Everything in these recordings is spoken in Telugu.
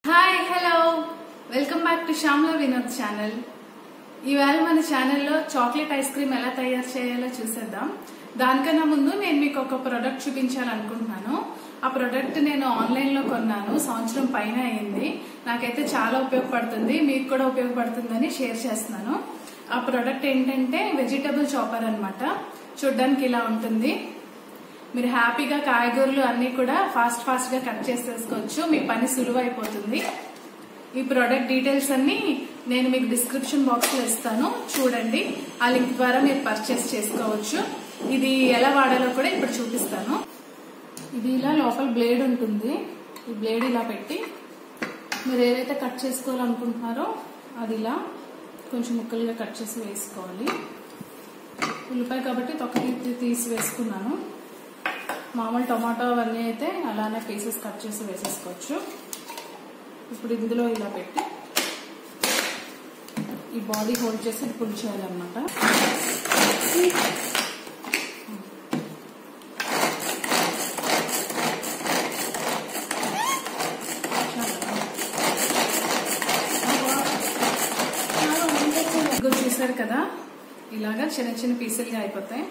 hi hello welcome back to Shyamla Vinod channel ఈవేళ మన ఛానల్లో చాక్లెట్ ఐస్ క్రీమ్ ఎలా తయారు చేయాలో చూసేద్దాం దానికన్నా ముందు నేను మీకు ఒక ప్రోడక్ట్ చూపించాలనుకుంటున్నాను ఆ ప్రోడక్ట్ నేను ఆన్లైన్ లో కొన్నాను సంవత్సరం పైన అయింది నాకైతే చాలా ఉపయోగపడుతుంది మీకు కూడా ఉపయోగపడుతుందని షేర్ చేస్తున్నాను ఆ ప్రోడక్ట్ ఏంటంటే వెజిటబుల్ చాపర్ అన్నమాట చూడ్డానికి ఇలా ఉంటుంది మీరు హ్యాపీగా కాయగూరలు అన్ని కూడా ఫాస్ట్ ఫాస్ట్ గా కట్ చేసేసుకోవచ్చు మీ పని సులువైపోతుంది ఈ ప్రోడక్ట్ డీటెయిల్స్ అన్ని నేను మీకు డిస్క్రిప్షన్ బాక్స్ లో ఇస్తాను చూడండి ఆ లింక్ ద్వారా మీరు పర్చేస్ చేసుకోవచ్చు ఇది ఎలా వాడాలో కూడా ఇప్పుడు చూపిస్తాను ఇది ఇలా లోపల బ్లేడ్ ఉంటుంది ఈ బ్లేడ్ ఇలా పెట్టి మీరు ఏదైతే కట్ చేసుకోవాలనుకుంటున్నారో అది ఇలా కొంచెం ముక్కలుగా కట్ చేసి వేసుకోవాలి ఉల్లిపాయ కాబట్టి తొక్క తీ- తీసి వేసుకున్నాను మామూలు టమాటో అవన్నీ అయితే అలానే పీసెస్ కట్ చేసి వేసేసుకోవచ్చు ఇప్పుడు ఇందులో ఇలా పెట్టి ఈ బాడీ హోల్డ్ చేసి పుల్ చేయాలన్నమాట ఇదిగో చూసారు కదా ఇలాగా చిన్న చిన్న పీసులుగా అయిపోతాయి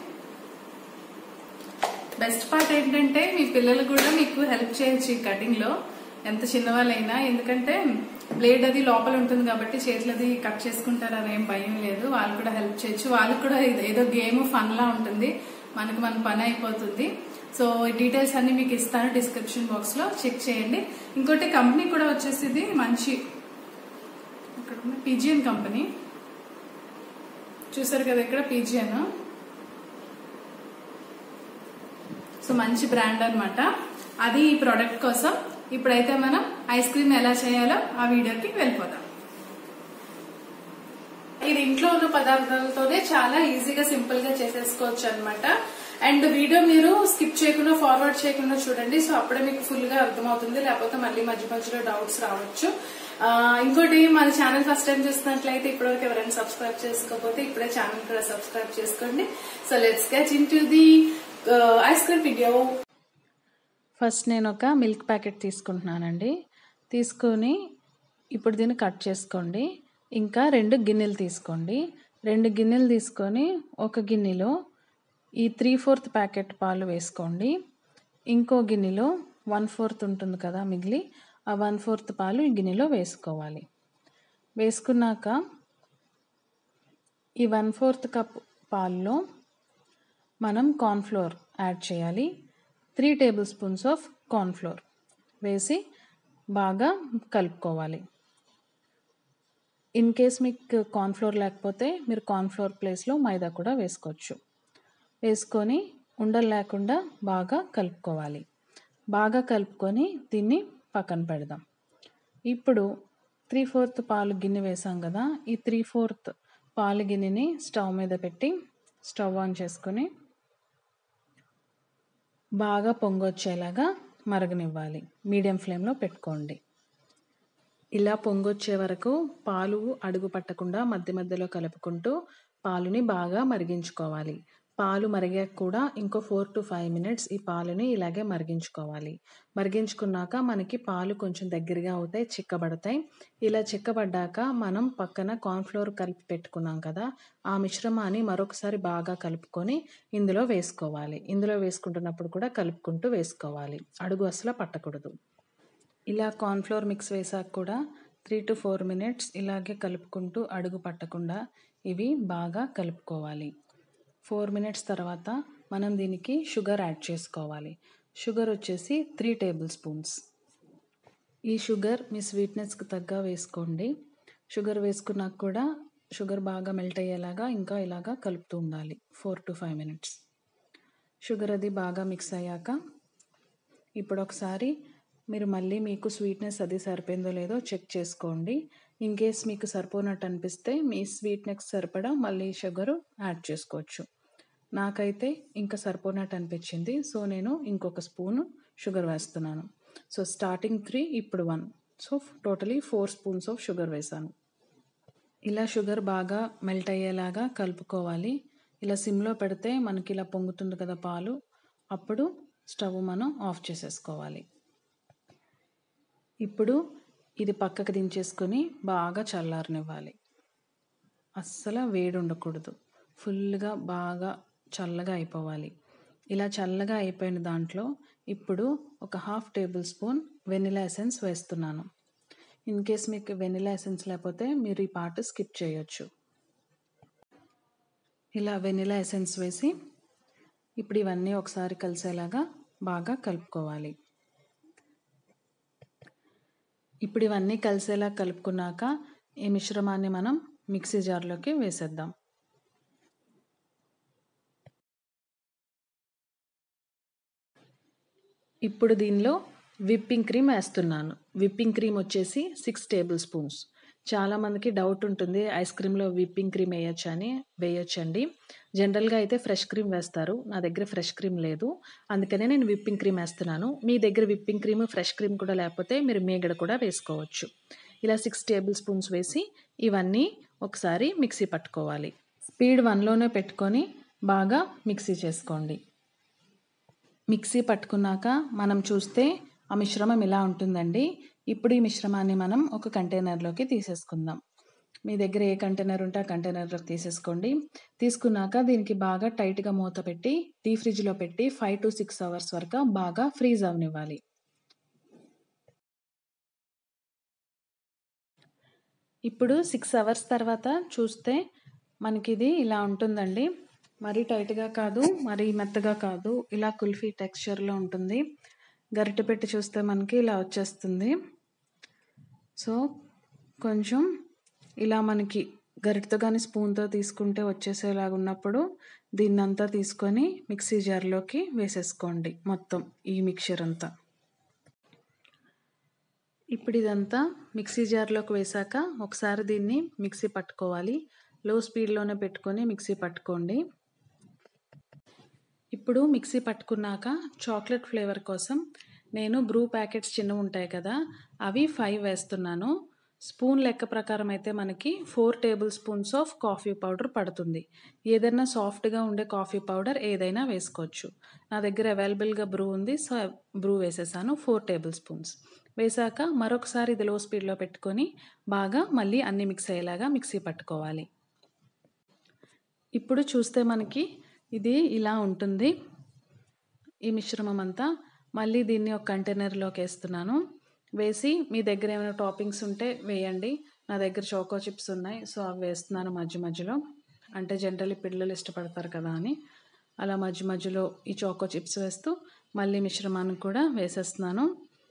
బెస్ట్ పార్ట్ ఏంటంటే మీ పిల్లలు కూడా మీకు హెల్ప్ చేయొచ్చు ఈ కటింగ్ లో ఎంత చిన్నవాళ్ళైనా ఎందుకంటే బ్లేడ్ అది లోపల ఉంటుంది కాబట్టి చేతులది కట్ చేసుకుంటారు అదేం భయం లేదు వాళ్ళు కూడా హెల్ప్ చేయొచ్చు వాళ్ళకి కూడా ఇది ఏదో గేమ్ ఫన్ లా ఉంటుంది మనకి మన పని అయిపోతుంది సో ఈ డీటెయిల్స్ అన్ని మీకు ఇస్తాను డిస్క్రిప్షన్ బాక్స్ లో చెక్ చేయండి ఇంకోటి కంపెనీ కూడా వచ్చేసి ఇది మంచి ఇక్కడ పీజియన్ కంపెనీ చూసారు కదా ఇక్కడ పీజియన్ సో మంచి బ్రాండ్ అన్నమాట అది ఈ ప్రోడక్ట్ కోసం ఇప్పుడైతే మనం ఐస్ క్రీమ్ ఎలా చేయాలో ఆ వీడియోకి వెళ్ళిపోదాం ఇది ఇంట్లో ఉన్న పదార్థాలతోనే చాలా ఈజీగా సింపుల్ గా చేసేసుకోవచ్చు అన్నమాట అండ్ వీడియో మీరు స్కిప్ చేయకుండా ఫార్వర్డ్ చేయకుండా చూడండి సో అప్పుడే మీకు ఫుల్ గా అర్థమవుతుంది లేకపోతే మళ్ళీ మధ్య మధ్యలో డౌట్స్ రావచ్చు ఆ, ఇంకోటి మన ఛానల్ ఫస్ట్ టైం చూస్తున్నట్లయితే ఇప్పటివరకు ఎవరైనా సబ్స్క్రైబ్ చేసుకోకపోతే ఇప్పుడే ఛానల్ కూడా సబ్స్క్రైబ్ చేసుకోండి so let's get in to the ice cream video first నేను ఒక మిల్క్ ప్యాకెట్ తీసుకుంటున్నానండి తీసుకొని ఇప్పుడు దీన్ని కట్ చేసుకోండి ఇంకా రెండు గిన్నెలు తీసుకోండి రెండు గిన్నెలు తీసుకొని ఒక గిన్నెలో ఈ త్రీ ఫోర్త్ ప్యాకెట్ పాలు వేసుకోండి ఇంకో గిన్నెలో వన్ ఫోర్త్ ఉంటుంది కదా మిగిలి ఆ వన్ ఫోర్త్ పాలు ఈ గిన్నెలో వేసుకోవాలి వేసుకున్నాక ఈ వన్ ఫోర్త్ కప్ పాల్లో మనం కార్న్ఫ్లోర్ యాడ్ చేయాలి three tablespoons of cornflour వేసి బాగా కలుపుకోవాలి ఇన్ కేస్ మీకు కార్న్ఫ్లోర్ లేకపోతే మీరు కార్న్ఫ్లోర్ ప్లేస్లో మైదా కూడా వేసుకోవచ్చు వేసుకొని ఉండలు లేకుండా బాగా కలుపుకోవాలి బాగా కలుపుకొని దీన్ని పక్కన పెడదాం ఇప్పుడు త్రీ ఫోర్త్ పాలు గిన్నె వేసాం కదా ఈ త్రీ ఫోర్త్ పాలు గిన్నెని స్టవ్ మీద పెట్టి స్టవ్ ఆన్ చేసుకొని బాగా పొంగొచ్చేలాగా మరగనివ్వాలి మీడియం ఫ్లేమ్లో పెట్టుకోండి ఇలా పొంగొచ్చే వరకు పాలు అడుగు పట్టకుండా మధ్య మధ్యలో కలుపుకుంటూ పాలుని బాగా మరిగించుకోవాలి పాలు మరిగాక కూడా ఇంకో ఫోర్ టు ఫైవ్ మినిట్స్ ఈ పాలుని ఇలాగే మరిగించుకోవాలి మరిగించుకున్నాక మనకి పాలు కొంచెం దగ్గరగా అవుతాయి చిక్కబడతాయి ఇలా చిక్కబడ్డాక మనం పక్కన కార్న్ఫ్లోర్ కలిపి పెట్టుకున్నాం కదా ఆ మిశ్రమాన్ని మరొకసారి బాగా కలుపుకొని ఇందులో వేసుకోవాలి ఇందులో వేసుకుంటున్నప్పుడు కూడా కలుపుకుంటూ వేసుకోవాలి అడుగు అసలు పట్టకూడదు ఇలా కార్న్ఫ్లోర్ మిక్స్ వేసాక కూడా త్రీ టు ఫోర్ మినిట్స్ ఇలాగే కలుపుకుంటూ అడుగు పట్టకుండా ఇవి బాగా కలుపుకోవాలి ఫోర్ మినిట్స్ తర్వాత మనం దీనికి షుగర్ యాడ్ చేసుకోవాలి షుగర్ వచ్చేసి త్రీ టేబుల్ స్పూన్స్ ఈ షుగర్ మీ స్వీట్నెస్కి తగ్గ వేసుకోండి షుగర్ వేసుకున్నాక కూడా షుగర్ బాగా మెల్ట్ అయ్యేలాగా ఇంకా ఇలాగా కలుపుతూ ఉండాలి four to five minutes sugar అది బాగా మిక్స్ అయ్యాక ఇప్పుడు ఒకసారి మీరు మళ్ళీ మీకు స్వీట్నెస్ అది సరిపోయిందో లేదో చెక్ చేసుకోండి ఇన్ కేస్ మీకు సరిపోనట్టు అనిపిస్తే మీ స్వీట్నెస్ సరిపడా మళ్ళీ షుగరు యాడ్ చేసుకోవచ్చు నాకైతే ఇంకా సరిపోనట్టు అనిపించింది సో నేను ఇంకొక స్పూను షుగర్ వేస్తున్నాను సో స్టార్టింగ్ త్రీ ఇప్పుడు one so totally four spoons of sugar వేసాను ఇలా షుగర్ బాగా మెల్ట్ అయ్యేలాగా కలుపుకోవాలి ఇలా సిమ్లో పెడితే మనకి ఇలా పొంగుతుంది కదా పాలు అప్పుడు స్టవ్ మనం ఆఫ్ చేసేసుకోవాలి ఇప్పుడు ఇది పక్కకు దించేసుకొని బాగా చల్లారనివ్వాలి అస్సలు వేడి ఉండకూడదు ఫుల్గా బాగా చల్లగా అయిపోవాలి ఇలా చల్లగా అయిపోయిన దాంట్లో ఇప్పుడు ఒక half tablespoon vanilla essence వేస్తున్నాను ఇన్ కేస్ మీకు వెనిలా ఎసెన్స్ లేకపోతే మీరు ఈ పార్ట్ స్కిప్ చేయొచ్చు ఇలా వెనిలా ఎసెన్స్ వేసి ఇప్పుడు ఇవన్నీ ఒకసారి కలిసేలాగా బాగా కలుపుకోవాలి ఇప్పుడు ఇవన్నీ కలిసేలా కలుపుకున్నాక ఈ మిశ్రమాన్ని మనం మిక్సీ జార్లోకి వేసేద్దాం ఇప్పుడు దీనిలో విప్పింగ్ క్రీమ్ వేస్తున్నాను విప్పింగ్ క్రీమ్ వచ్చేసి సిక్స్ టేబుల్ స్పూన్స్ చాలామందికి డౌట్ ఉంటుంది ఐస్ క్రీమ్లో విప్పింగ్ క్రీమ్ వేయొచ్చు అని వేయొచ్చండి జనరల్గా అయితే ఫ్రెష్ క్రీమ్ వేస్తారు నా దగ్గర ఫ్రెష్ క్రీమ్ లేదు అందుకనే నేను విప్పింగ్ క్రీమ్ వేస్తున్నాను మీ దగ్గర విప్పింగ్ క్రీమ్ ఫ్రెష్ క్రీమ్ కూడా లేకపోతే మీరు మేగడ కూడా వేసుకోవచ్చు ఇలా సిక్స్ టేబుల్ స్పూన్స్ వేసి ఇవన్నీ ఒకసారి మిక్సీ పట్టుకోవాలి స్పీడ్ వన్లోనే పెట్టుకొని బాగా మిక్సీ చేసుకోండి మిక్సీ పట్టుకున్నాక మనం చూస్తే ఆ మిశ్రమం ఇలా ఉంటుందండి ఇప్పుడు ఈ మిశ్రమాన్ని మనం ఒక కంటైనర్లోకి తీసేసుకుందాం మీ దగ్గర ఏ కంటైనర్ ఉంటే ఆ కంటైనర్లోకి తీసేసుకోండి తీసుకున్నాక దీనికి బాగా టైట్గా మూత పెట్టి డీ ఫ్రిడ్జ్లో పెట్టి ఫైవ్ టు సిక్స్ అవర్స్ వరకు బాగా ఫ్రీజ్ అవనివ్వాలి ఇప్పుడు సిక్స్ అవర్స్ తర్వాత చూస్తే మనకి ఇది ఇలా ఉంటుందండి మరీ టైట్గా కాదు మరీ మెత్తగా కాదు ఇలా కుల్ఫీ టెక్స్చర్లో ఉంటుంది గరిటె పెట్టి చూస్తే మనకి ఇలా వచ్చేస్తుంది సో కొంచెం ఇలా మనకి గరిటతో కానీ స్పూన్తో తీసుకుంటే వచ్చేసేలాగా ఉన్నప్పుడు దీన్నంతా తీసుకొని మిక్సీ జార్లోకి వేసేసుకోండి మొత్తం ఈ మిక్చర్ అంతా ఇప్పుడు ఇదంతా మిక్సీ జార్లోకి వేసాక ఒకసారి దీన్ని మిక్సీ పట్టుకోవాలి లో స్పీడ్లోనే పెట్టుకొని మిక్సీ పట్టుకోండి ఇప్పుడు మిక్సీ పట్టుకున్నాక చాక్లెట్ ఫ్లేవర్ కోసం నేను బ్రూ ప్యాకెట్స్ చిన్నవి ఉంటాయి కదా అవి ఫైవ్ వేస్తున్నాను స్పూన్ లెక్క ప్రకారం అయితే మనకి four tablespoons of coffee powder పడుతుంది ఏదైనా సాఫ్ట్గా ఉండే కాఫీ పౌడర్ ఏదైనా వేసుకోవచ్చు నా దగ్గర అవైలబుల్గా బ్రూ ఉంది సో బ్రూ వేసేసాను ఫోర్ టేబుల్ స్పూన్స్ వేసాక మరొకసారి ఇది లో స్పీడ్లో పెట్టుకొని బాగా మళ్ళీ అన్ని మిక్స్ అయ్యేలాగా మిక్సీ పట్టుకోవాలి ఇప్పుడు చూస్తే మనకి ఇది ఇలా ఉంటుంది ఈ మిశ్రమం అంతా మళ్ళీ దీన్ని ఒక కంటైనర్లోకి వేస్తున్నాను వేసి మీ దగ్గర ఏమైనా టాపింగ్స్ ఉంటే వేయండి నా దగ్గర చోకో చిప్స్ ఉన్నాయి సో అవి వేస్తున్నాను మధ్య మధ్యలో అంటే జనరల్లీ పిల్లలు ఇష్టపడతారు కదా అని అలా మధ్య మధ్యలో ఈ చోకో చిప్స్ వేస్తూ మళ్ళీ మిశ్రమాన్ని కూడా వేసేస్తున్నాను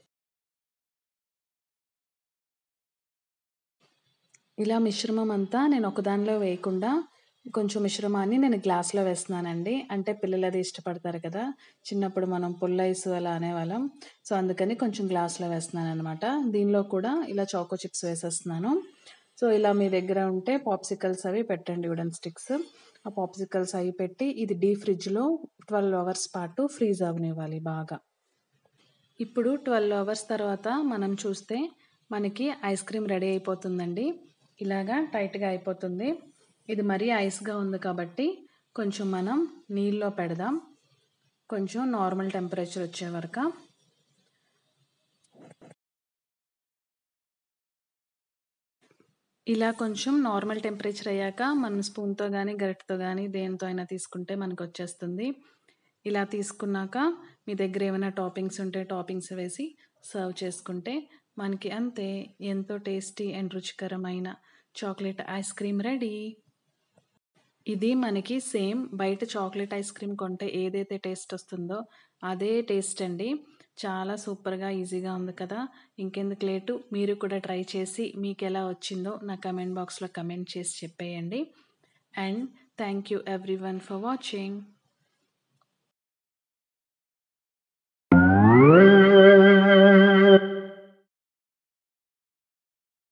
ఇలా మిశ్రమం అంతా నేను ఒకదానిలో వేయకుండా కొంచెం మిశ్రమాన్ని నేను గ్లాస్లో వేస్తున్నానండి అంటే పిల్లలు అది ఇష్టపడతారు కదా చిన్నప్పుడు మనం పుల్లైస్ అలా అనేవాళ్ళం సో అందుకని కొంచెం గ్లాస్లో వేస్తున్నాను అనమాట దీనిలో కూడా ఇలా చాకో చిప్స్ వేసేస్తున్నాను సో ఇలా మీ దగ్గర ఉంటే పాప్సికల్స్ అవి పెట్టండి వుడెన్ స్టిక్స్ ఆ పాప్సికల్స్ అవి పెట్టి ఇది డీ ఫ్రిడ్జ్లో ట్వెల్వ్ అవర్స్ పాటు ఫ్రీజ్ అవనివ్వాలి బాగా ఇప్పుడు ట్వెల్వ్ అవర్స్ తర్వాత మనం చూస్తే మనకి ఐస్ క్రీమ్ రెడీ అయిపోతుందండి ఇలాగా టైట్గా అయిపోతుంది ఇది మరీ ఐస్గా ఉంది కాబట్టి కొంచెం మనం నీళ్ళలో పెడదాం కొంచెం నార్మల్ టెంపరేచర్ వచ్చే వరకు ఇలా కొంచెం నార్మల్ టెంపరేచర్ అయ్యాక మనం స్పూన్తో కానీ గరిటతో కానీ దేనితో అయినా తీసుకుంటే మనకు వచ్చేస్తుంది ఇలా తీసుకున్నాక మీ దగ్గర ఏమైనా టాపింగ్స్ ఉంటే టాపింగ్స్ వేసి సర్వ్ చేసుకుంటే మనకి అంతే ఎంతో టేస్టీ అండ్ రుచికరమైన చాక్లెట్ ఐస్ క్రీమ్ రెడీ ఇది మనకి సేమ్ బయట చాక్లెట్ ఐస్ క్రీమ్ కొంటే ఏదైతే టేస్ట్ వస్తుందో అదే టేస్ట్ అండి చాలా సూపర్గా ఈజీగా ఉంది కదా ఇంకెందుకు లేటు మీరు కూడా ట్రై చేసి మీకు ఎలా వచ్చిందో నా కమెంట్ బాక్స్లో కమెంట్ చేసి చెప్పేయండి and thank you everyone for watching